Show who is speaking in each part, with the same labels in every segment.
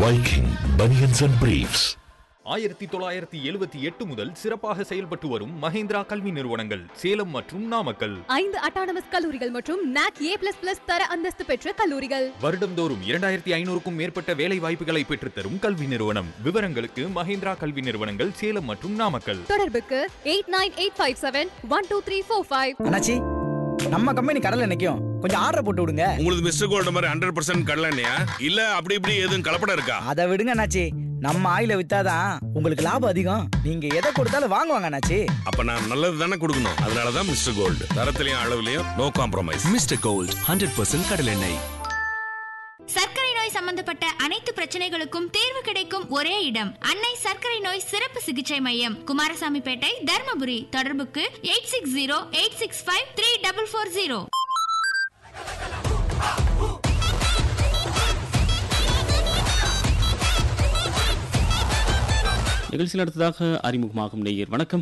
Speaker 1: Viking Bunions and Briefs.
Speaker 2: ஆயிரத்தி தொள்ளாயிரத்தி எழுபத்தி எட்டு முதல் சிறப்பாக செயல்பட்டு வரும் மஹேந்திரா கல்வி நிறுவனங்கள் சேலம் மற்றும் நாமக்கல்
Speaker 3: ஐந்து அட்டானமஸ் கல்லூரிகள் மற்றும் நாக் ஏ பிளஸ் பிளஸ் தர அந்தஸ்து பெற்ற கல்லூரிகள்
Speaker 2: வருடம்தோறும் இரண்டாயிரத்தி ஐநூறுக்கும் மேற்பட்ட வேலை வாய்ப்புகளை பெற்றுத்தரும் கல்வி நிறுவனம் விவரங்களுக்கு மஹேந்திரா கல்வி நிறுவனங்கள் சேலம் மற்றும் நாமக்கல்
Speaker 3: தொடர்புக்கு eight nine eight five seven one two three four five
Speaker 4: அண்ணாச்சி நம்ம கம்பெனி கடல்ல நிக்கும் கொஞ்சம் ஆர்டர் போட்டு விடுங்க
Speaker 5: உங்களுக்கு மிஸ்டர் கோல்டு மாதிரி ஹண்ட்ரட் பர்சன்ட் கடலண்ணையா இல்ல அப்படி இப்படி எதுவும் கலப்படம் இருக்கா
Speaker 4: அதை விடுங்க அண்ணாச்சி நம்ம ஆயில வித்தாதான் உங்களுக்கு லாபம் அதிகம் நீங்க எதை கொடுத்தாலும் வாங்குவாங்க அண்ணாச்சி
Speaker 5: அப்ப நான் நல்லது தானே கொடுக்கணும் அதனாலதான் மிஸ்டர் கோல்டு தரத்திலையும் அளவுலயும் no compromise
Speaker 6: mister gold hundred percent கடலெண்ணெய்
Speaker 7: சர்க்கரை நோய் சம்பந்தப்பட்ட அனைத்து பிரச்சனைகளுக்கும் தீர்வு கிடைக்கும் ஒரே இடம் அன்னை சர்க்கரை நோய் சிறப்பு சிகிச்சை மையம் குமாரசாமிப்பேட்டை தர்மபுரி தொடர்புக்கு eight six zero eight six five three double four zero
Speaker 8: நிகழ்ச்சியில் அடுத்ததாக அறிமுகமாகும் நேயர் வணக்கம்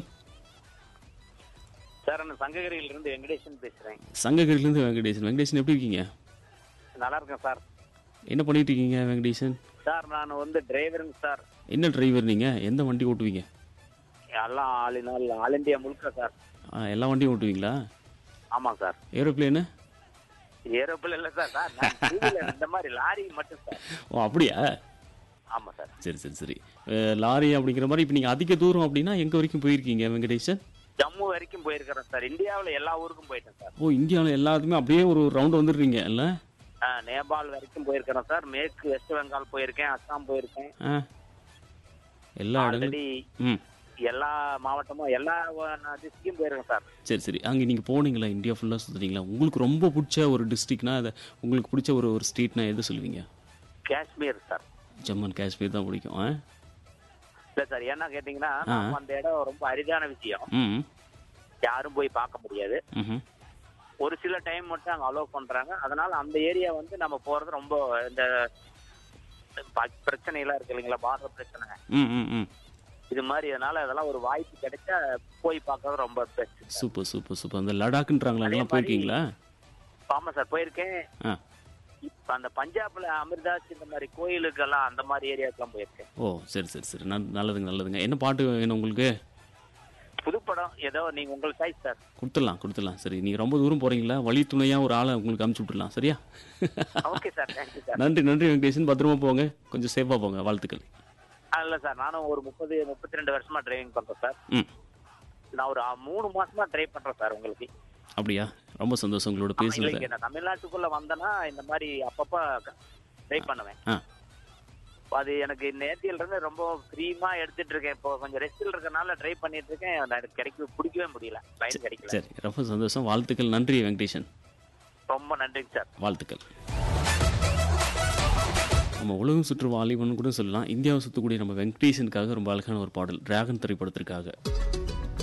Speaker 9: சார் நான் சங்ககிரியிலிருந்து வெங்கடேசன் பேசுறேன்
Speaker 8: சங்ககிரிலேருந்து வெங்கடேசன் வெங்கடேசன் எப்படி இருக்கீங்க
Speaker 9: நல்லா இருக்கேன் சார்
Speaker 8: என்ன பண்ணிட்டு இருக்கீங்க வெங்கடேசன்
Speaker 9: சார் நான் வந்து டிரைவருங்க சார்
Speaker 8: என்ன டிரைவர் நீங்கள் எந்த வண்டி ஓட்டுவீங்க
Speaker 9: எல்லாம் all in all all India முழுக்க சார்
Speaker 8: ஆ, எல்லா வண்டியும் ஓட்டுவீங்களா
Speaker 9: ஆமாம் சார்
Speaker 8: ஏரோப்ளேனு
Speaker 9: ஏரோப்பில் இல்லை சார் சார் நான் two wheeler இந்த மாதிரி லாரி மட்டும் சார்
Speaker 8: ஓ அப்படியா
Speaker 9: ஆமாம் சார்
Speaker 8: சரி சரி சரி அஹ், லாரி அப்படிங்கிற மாதிரி இப்போ நீங்கள் அதிக தூரம் அப்படின்னா எங்கே வரைக்கும் போயிருக்கீங்க வெங்கடேசன்
Speaker 9: ஜம்மு வரைக்கும் போயிருக்கிறேன் சார் இந்தியாவில் எல்லா ஊருக்கும் போயிட்டேன் சார்
Speaker 8: ஓ இந்தியாவில் எல்லாத்துக்குமே அப்படியே ஒரு ரவுண்டு வந்துடுறீங்க இல்லை
Speaker 9: ஆ, நேபாள் வரைக்கும் போயிருக்கிறேன் சார் மேற்கு வெஸ்ட் பெங்கால் போயிருக்கேன் அஸ்ஸாம் போயிருக்கேன்
Speaker 8: ஆ எல்லா இடங்களும்
Speaker 9: ஆல்ரெடி
Speaker 8: ம்
Speaker 9: எல்லா மாவட்டமும் எல்லா டிஸ்ட்ரிக்கும் போயிருக்கேன் சார்
Speaker 8: சரி சரி அங்கே நீங்கள் போனீங்களா இந்தியா ஃபுல்லாக சுற்றுறீங்களா உங்களுக்கு ரொம்ப பிடிச்ச ஒரு டிஸ்ட்ரிக்னா அதை உங்களுக்கு பிடிச்ச ஒரு ஒரு ஸ்டேட்னா எது சொல்லுவீங்க
Speaker 9: காஷ்மீர் சார்
Speaker 8: ஜம்மு அண்ட் காஷ்மீர் தான் பிடிக்கும் ஆ
Speaker 9: இல்லை சார் என்ன கேட்டிங்கன்னா
Speaker 8: ஆ.
Speaker 9: நம்ம அந்த இடம் ரொம்ப அரிதான விஷயம்
Speaker 8: ம்
Speaker 9: யாரும் போய் பார்க்க முடியாது
Speaker 8: ம்
Speaker 9: ஒரு சில டைம் மட்டும் அங்க அலோவ் பண்றாங்க அதனால அந்த ஏரியா வந்து நம்ம போறது ரொம்ப இந்த ப- பிரச்சனை எல்லாம் இருக்கு இல்லைங்களா பார்டர் பிரச்சனை
Speaker 8: ம் ம் ம்
Speaker 9: இது மாதிரி அதனால அதெல்லாம் ஒரு வாய்ப்பு கிடைச்சா போய் பார்க்கறது ரொம்ப பெஸ்ட்
Speaker 8: சூப்பர் சூப்பர் சூப்பர் அந்த லடாக்குன்றாங்களா
Speaker 9: அதே
Speaker 8: அங்கெல்லாம்
Speaker 9: மாதிரி-
Speaker 8: போயிருக்கீங்களா
Speaker 9: ஆமா சார் போயிருக்கேன்
Speaker 8: ஆ
Speaker 9: இப்ப அந்த பஞ்சாப்ல அமிர்தாஸ் இந்த மாதிரி கோயிலுக்கெல்லாம் அந்த மாதிரி ஏரியாக்கெல்லாம் போயிருக்கேன்
Speaker 8: ஓ சரி சரி சரி நல் நல்லதுங்க நல்லதுங்க என்ன பாட்டு வேணும் உங்களுக்கு
Speaker 9: புது படம் ஏதோ நீங்க உங்களுக்கு சாய்ஸ் சார்
Speaker 8: கொடுத்துடலாம் கொடுத்துடலாம் சரி நீங்கள் ரொம்ப தூரம் போகிறீங்களா வழி துணையாக ஒரு ஆளை உங்களுக்கு அமுச்சு விட்டுடலாம் சரியா
Speaker 9: ஓகே சார் தேங்க்யூ சார்
Speaker 8: நன்றி நன்றி வெங்கடேசன் பத்திரமா போங்க கொஞ்சம் சேஃபாக போங்க வாழ்த்துக்கள்
Speaker 9: இல்ல சார் நானும் ஒரு முப்பது முப்பத்தி ரெண்டு வருஷமா டிரைவிங் பண்றேன் சார்
Speaker 8: ம்
Speaker 9: நான் ஒரு ஆ, மூணு மாசமா ட்ரை பண்றேன் சார் உங்களுக்கு
Speaker 8: அப்படியா ரொம்ப சந்தோஷம் உங்களோட
Speaker 9: ஆமா,
Speaker 8: பேசுனது
Speaker 9: இல்லைங்க நான் தமிழ்நாட்டுக்குள்ள வந்தேன்னா இந்த மாதிரி அப்பப்ப ட்ரை பண்ணுவேன்
Speaker 8: ஆ
Speaker 9: அது எனக்கு நேத்தியில இருந்து ரொம்ப ஃப்ரீமா எடுத்துட்டு இருக்கேன் இப்போ கொஞ்சம் ரெஸ்டில் இருக்கனால ட்ரை பண்ணிட்டு இருக்கேன் அது எனக்கு கிடைக்க பிடிக்கவே முடியல லைன் கிடைக்கல
Speaker 8: சரி ரொம்ப சந்தோஷம் வாழ்த்துக்கள் நன்றி வெங்கடேசன்
Speaker 9: ரொம்ப நன்றிங்க சார்
Speaker 8: வாழ்த்துக்கள் நம்ம உலகம் சுற்று வாலிபன் கூட சொல்லலாம் இந்தியாவை சுற்றக்கூடிய நம்ம வெங்கடேசனுக்காக ரொம்ப அழகான ஒரு பாடல் டிராகன் திரைப்படத்திற்காக